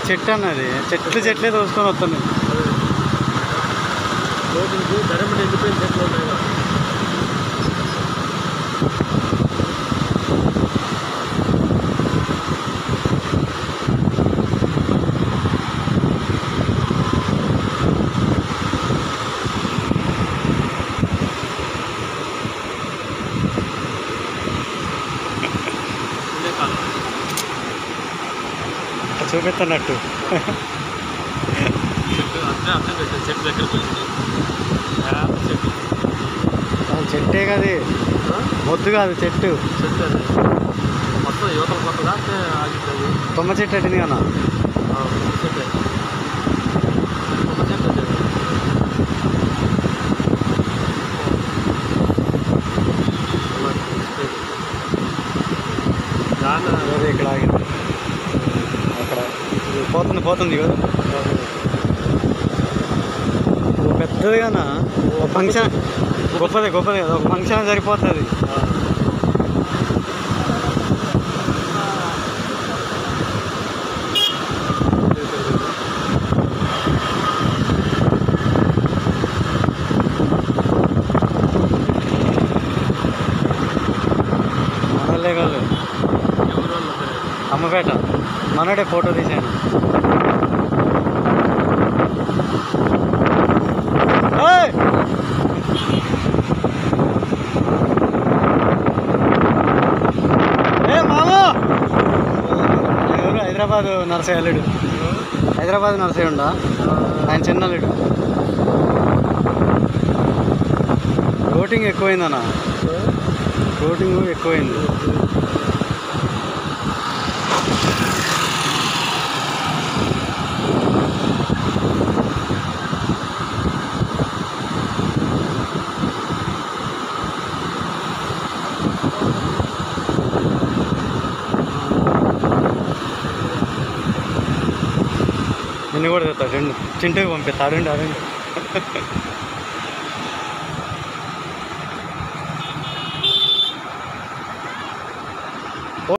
చెట్టు అన్నది చెట్లు చెట్లే తోసుకొని వస్తుంది లోడింగ్కి ధరమని ఎండిపోయిన చెట్లు ఉన్నాయి కదా. ఉండే కాలం. చూపిస్తున్నట్టు చెట్టు అట్లే అట్లే పెట్టారు చెట్టు దగ్గరకు వచ్చింది పెద్ద చెట్టు అసలు చెట్టే కది ఆ? మొద్దు కాదు చెట్టు చెట్టు అది మొత్తం యువతల కొత్తగా అంటే ఆగిపోయి తుమ్మ చెట్టు అట్టింది కదా చెట్టు ఒక చెట్టు అది. అలా తెలిసిపోయింది. దాని అదే ఇక్కడ ఆగింది అక్కడ ఇది పోతుంది పోతుంది కదా ఓ పెద్దదిగానా ఒక ఫంక్షన్ గొప్పది గొప్పది కదా ఒక ఫంక్షన్ సరిపోతుంది మనలే కాదు ఎవరు వాళ్ళు అసలు? అమ్మపేట మనడే ఫోటో తీసాను ఏయ్! ఏ మామా ఎవరు హైదరాబాద్ నరసయ్య అల్లుడు హైదరాబాద్ నరసయ్య ఉండా ఆయన చిన్న అల్లుడు కోటింగ్ ఎక్కువైందన్న కోటింగ్ ఎక్కువైంది నిన్ను కూడా తెస్తా రెండు చింటూకి పంపిస్తా అరుండి అరుండి